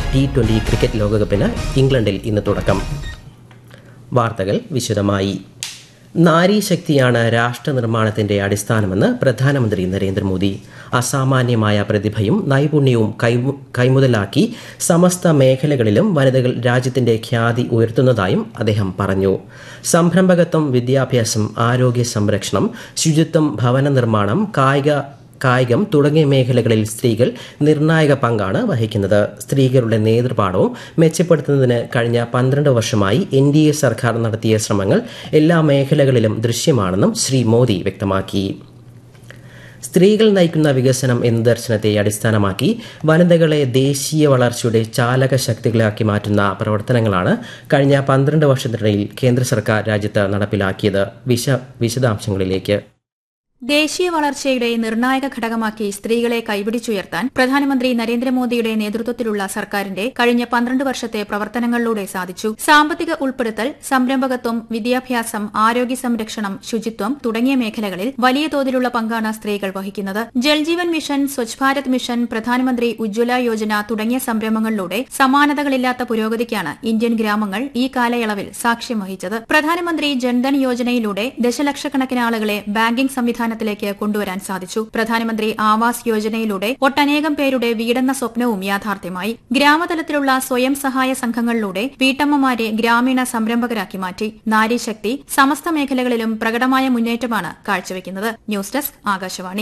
T twenty cricket ലോകകപ്പിന് ഇംഗ്ലണ്ടിൽ ഇന്ന് തുടക്കം വാർത്തകൾ വിശദമായി നാരീശക്തിയാണ് രാഷ്ട്ര നിർമ്മാണത്തിന്റെ അടിസ്ഥാനമെന്ന് പ്രധാനമന്ത്രി നരേന്ദ്രമോദി അസാമാന്യമായ പ്രതിഭയും നൈപുണ്യവും കൈമു- കൈമുതലാക്കി സമസ്ത മേഖലകളിലും വനിതകൾ രാജ്യത്തിന്റെ ഖ്യാതി ഉയർത്തുന്നതായും അദ്ദേഹം പറഞ്ഞു സംരംഭകത്വം വിദ്യാഭ്യാസം ആരോഗ്യ സംരക്ഷണം ശുചിത്വം ഭവന നിർമ്മാണം കായിക കായികം തുടങ്ങിയ മേഖലകളിൽ സ്ത്രീകൾ നിർണായക പങ്കാണ് വഹിക്കുന്നത് സ്ത്രീകളുടെ നേതൃപാഠവും മെച്ചപ്പെടുത്തുന്നതിന് കഴിഞ്ഞ പന്ത്രണ്ട് വർഷമായി എൻ ഡി എ സർക്കാർ നടത്തിയ ശ്രമങ്ങൾ എല്ലാ മേഖലകളിലും ദൃശ്യമാണെന്നും ശ്രീ മോദി വ്യക്തമാക്കി സ്ത്രീകൾ നയിക്കുന്ന വികസനം എന്ന ദർശനത്തെ അടിസ്ഥാനമാക്കി വനിതകളെ ദേശീയ വളർച്ചയുടെ ചാലക ശക്തികളാക്കി മാറ്റുന്ന പ്രവർത്തനങ്ങളാണ് കഴിഞ്ഞ പന്ത്രണ്ട് വർഷത്തിനിടയിൽ കേന്ദ്ര സർക്കാർ രാജ്യത്ത് നടപ്പിലാക്കിയത് വിശ വിശദാംശങ്ങളിലേക്ക് ദേശീയ വളർച്ചയുടെ നിർണായക ഘടകമാക്കി സ്ത്രീകളെ കൈപിടിച്ചുയർത്താൻ പ്രധാനമന്ത്രി നരേന്ദ്രമോദിയുടെ നേതൃത്വത്തിലുള്ള സർക്കാരിന്റെ കഴിഞ്ഞ പന്ത്രണ്ട് വർഷത്തെ പ്രവർത്തനങ്ങളിലൂടെ സാധിച്ചു സാമ്പത്തിക ഉൾപ്പെടുത്തൽ സംരംഭകത്വം വിദ്യാഭ്യാസം ആരോഗ്യ സംരക്ഷണം ശുചിത്വം തുടങ്ങിയ മേഖലകളിൽ വലിയ തോതിലുള്ള പങ്കാണ് സ്ത്രീകൾ വഹിക്കുന്നത് ജൽജീവൻ മിഷൻ സ്വച്ഛ് ഭാരത് മിഷൻ പ്രധാനമന്ത്രി ഉജ്ജ്വല യോജന തുടങ്ങിയ സംരംഭങ്ങളിലൂടെ സമാനതകളില്ലാത്ത പുരോഗതിക്കാണ് ഇന്ത്യൻ ഗ്രാമങ്ങൾ ഈ കാലയളവിൽ സാക്ഷ്യം വഹിച്ചത് പ്രധാനമന്ത്രി ജൻധൻ യോജനയിലൂടെ ദശലക്ഷക്കണക്കിന് ആളുകളെ ബാങ്കിംഗ് സംവിധാനത്തിലേക്ക് കൊണ്ടുവരാൻ സാധിച്ചു പ്രധാനമന്ത്രി ആവാസ് യോജനയിലൂടെ ഒട്ടനേകം പേരുടെ വീടെന്ന സ്വപ്നവും യാഥാർത്ഥ്യമായി ഗ്രാമതലത്തിലുള്ള സ്വയം സഹായ സംഘങ്ങളിലൂടെ വീട്ടമ്മമാരെ ഗ്രാമീണ സംരംഭകരാക്കി മാറ്റി നാരീശക്തി സമസ്ത മേഖലകളിലും പ്രകടമായ മുന്നേറ്റമാണ് കാഴ്ചവെക്കുന്നത് ന്യൂസ് ഡെസ്ക് ആകാശവാണി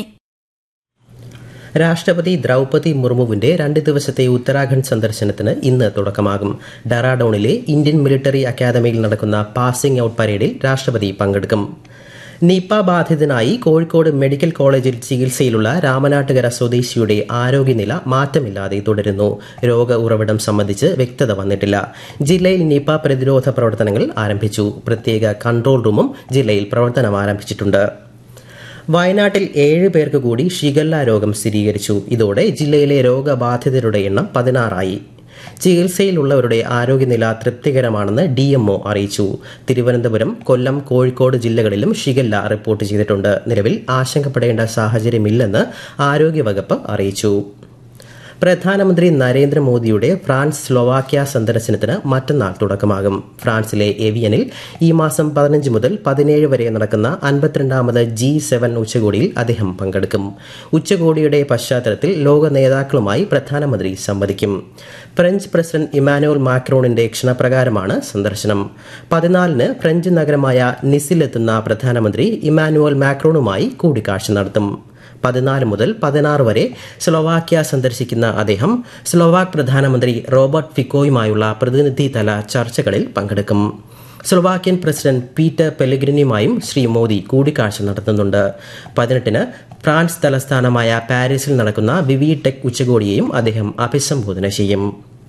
രാഷ്ട്രപതി ദ്രൗപതി മുർമുവിന്റെ രണ്ട് ദിവസത്തെ ഉത്തരാഖണ്ഡ് സന്ദർശനത്തിന് ഇന്ന് തുടക്കമാകും ഡെറാഡോണിലെ ഇന്ത്യൻ മിലിറ്ററി അക്കാദമിയിൽ നടക്കുന്ന പാസിംഗ് ഔട്ട് പരേഡിൽ രാഷ്ട്രപതി പങ്കെടുക്കും നിപ ബാധിതനായി കോഴിക്കോട് മെഡിക്കൽ കോളേജിൽ ചികിത്സയിലുള്ള രാമനാട്ടുകര സ്വദേശിയുടെ ആരോഗ്യനില മാറ്റമില്ലാതെ തുടരുന്നു രോഗ ഉറവിടം സംബന്ധിച്ച് വ്യക്തത വന്നിട്ടില്ല ജില്ലയിൽ നിപ പ്രതിരോധ പ്രവർത്തനങ്ങൾ ആരംഭിച്ചു പ്രത്യേക കൺട്രോൾ റൂമും ജില്ലയിൽ പ്രവർത്തനം ആരംഭിച്ചിട്ടുണ്ട് വയനാട്ടിൽ ഏഴ് പേർക്ക് കൂടി ഷിഗല്ല രോഗം സ്ഥിരീകരിച്ചു ഇതോടെ ജില്ലയിലെ രോഗബാധിതരുടെ എണ്ണം പതിനാറായി ചികിത്സയിലുള്ളവരുടെ ആരോഗ്യനില തൃപ്തികരമാണെന്ന് ഡി അറിയിച്ചു തിരുവനന്തപുരം കൊല്ലം കോഴിക്കോട് ജില്ലകളിലും ഷിഗല്ല റിപ്പോർട്ട് ചെയ്തിട്ടുണ്ട് നിലവിൽ ആശങ്കപ്പെടേണ്ട സാഹചര്യമില്ലെന്ന് ആരോഗ്യവകുപ്പ് അറിയിച്ചു പ്രധാനമന്ത്രി നരേന്ദ്രമോദിയുടെ ഫ്രാൻസ് സ്ലോവാക്യ സന്ദർശനത്തിന് മറ്റന്നാൾ തുടക്കമാകും ഫ്രാൻസിലെ എവിയനിൽ ഈ മാസം പതിനഞ്ച് മുതൽ പതിനേഴ് വരെ നടക്കുന്ന അൻപത്തിരണ്ടാമത് ജി സെവൻ ഉച്ചകോടിയിൽ അദ്ദേഹം പങ്കെടുക്കും ഉച്ചകോടിയുടെ പശ്ചാത്തലത്തിൽ ലോക നേതാക്കളുമായി പ്രധാനമന്ത്രി സംവദിക്കും ഫ്രഞ്ച് പ്രസിഡന്റ് ഇമാനുവൽ മാക്രോണിന്റെ ക്ഷണപ്രകാരമാണ് സന്ദർശനം പതിനാലിന് ഫ്രഞ്ച് നഗരമായ നിസിലെത്തുന്ന പ്രധാനമന്ത്രി ഇമാനുവൽ മാക്രോണുമായി കൂടിക്കാഴ്ച നടത്തും പതിനാല് മുതൽ പതിനാറ് വരെ സ്ലോവാക്യ സന്ദർശിക്കുന്ന അദ്ദേഹം സ്ലോവാക് പ്രധാനമന്ത്രി റോബർട്ട് ഫിക്കോയുമായുള്ള പ്രതിനിധിതല ചർച്ചകളിൽ പങ്കെടുക്കും സ്ലോവാക്യൻ പ്രസിഡന്റ് പീറ്റർ പെലഗ്രിനിയുമായും ശ്രീ മോദി കൂടിക്കാഴ്ച നടത്തുന്നുണ്ട് പതിനെട്ടിന് ഫ്രാൻസ് തലസ്ഥാനമായ പാരീസിൽ നടക്കുന്ന വിവി ടെക് ഉച്ചകോടിയെയും അദ്ദേഹം അഭിസംബോധന ചെയ്യും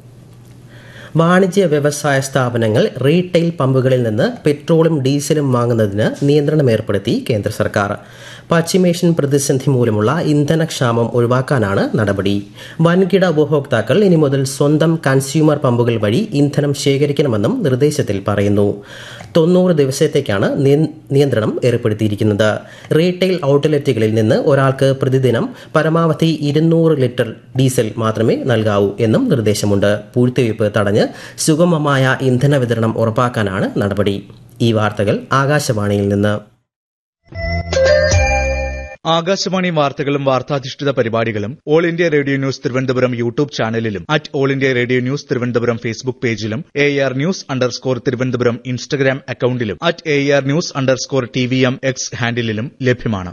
വാണിജ്യ വ്യവസായ സ്ഥാപനങ്ങൾ റീറ്റെയിൽ പമ്പുകളിൽ നിന്ന് പെട്രോളും ഡീസലും വാങ്ങുന്നതിന് നിയന്ത്രണം ഏർപ്പെടുത്തി കേന്ദ്ര സർക്കാർ പശ്ചിമേഷ്യൻ പ്രതിസന്ധി മൂലമുള്ള ഇന്ധനക്ഷാമം ഒഴിവാക്കാനാണ് നടപടി വൻകിട ഉപഭോക്താക്കൾ ഇനി മുതൽ സ്വന്തം കൺസ്യൂമർ പമ്പുകൾ വഴി ഇന്ധനം ശേഖരിക്കണമെന്നും നിർദ്ദേശത്തിൽ പറയുന്നു തൊണ്ണൂറ് ദിവസത്തേക്കാണ് നിയ- നിയന്ത്രണം ഏർപ്പെടുത്തിയിരിക്കുന്നത് റീറ്റെയിൽ ഔട്ട്ലെറ്റുകളിൽ നിന്ന് ഒരാൾക്ക് പ്രതിദിനം പരമാവധി ഇരുന്നൂറ് ലിറ്റർ ഡീസൽ മാത്രമേ നൽകാവൂ എന്നും നിർദ്ദേശമുണ്ട് പൂഴ്ത്തിവയ്പ് തടഞ്ഞ് സുഗമമായ ഇന്ധന വിതരണം ഉറപ്പാക്കാനാണ് നടപടി ഈ വാർത്തകൾ ആകാശവാണിയിൽ നിന്ന് ആകാശവാണി വാർത്തകളും വാർത്താധിഷ്ഠിത പരിപാടികളും all India radio news Thiruvananthapuram YouTube ചാനലിലും at all India radio news Thiruvananthapuram Facebook പേജിലും A R news underscore Thiruvananthapuram Instagram അക്കൌണ്ടിലും at A R news underscore T V M X ഹാൻഡിലും ലഭ്യമാണ്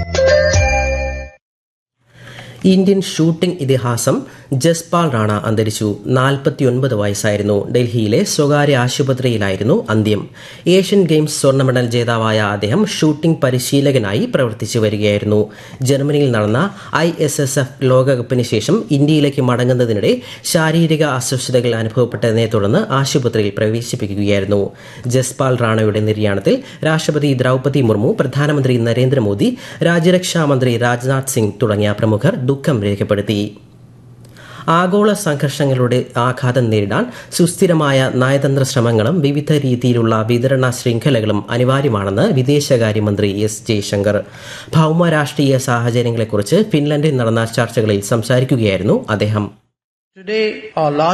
ഇന്ത്യൻ ഷൂട്ടിംഗ് ഇതിഹാസം ജസ്പാൽ റാണ അന്തരിച്ചു നാൽപ്പത്തിയൊൻപത് വയസ്സായിരുന്നു ഡൽഹിയിലെ സ്വകാര്യ ആശുപത്രിയിലായിരുന്നു അന്ത്യം ഏഷ്യൻ ഗെയിംസ് സ്വർണ്ണ മെഡൽ ജേതാവായ അദ്ദേഹം ഷൂട്ടിംഗ് പരിശീലകനായി പ്രവർത്തിച്ചു വരികയായിരുന്നു ജർമ്മനിയിൽ നടന്ന ഐ എസ് എസ് എഫ് ലോകകപ്പിന് ശേഷം ഇന്ത്യയിലേക്ക് മടങ്ങുന്നതിനിടെ ശാരീരിക അസ്വസ്ഥതകൾ അനുഭവപ്പെട്ടതിനെ തുടർന്ന് ആശുപത്രിയിൽ പ്രവേശിപ്പിക്കുകയായിരുന്നു ജസ്പാൽ റാണയുടെ നിര്യാണത്തിൽ രാഷ്ട്രപതി ദ്രൗപതി മുർമു പ്രധാനമന്ത്രി നരേന്ദ്രമോദി രാജ്യരക്ഷാ മന്ത്രി രാജ്നാഥ് സിംഗ് തുടങ്ങിയ പ്രമുഖർ ദുഃഖം രേഖപ്പെടുത്തി ആഗോള സംഘർഷങ്ങളുടെ ആഘാതം നേരിടാൻ സുസ്ഥിരമായ നയതന്ത്ര ശ്രമങ്ങളും വിവിധ രീതിയിലുള്ള വിതരണ ശൃംഖലകളും അനിവാര്യമാണെന്ന് വിദേശകാര്യമന്ത്രി എസ് ജയശങ്കർ ഭൗമ രാഷ്ട്രീയ സാഹചര്യങ്ങളെക്കുറിച്ച് ഫിൻലൻഡിൽ നടന്ന ചർച്ചകളിൽ സംസാരിക്കുകയായിരുന്നു അദ്ദേഹം Today, our large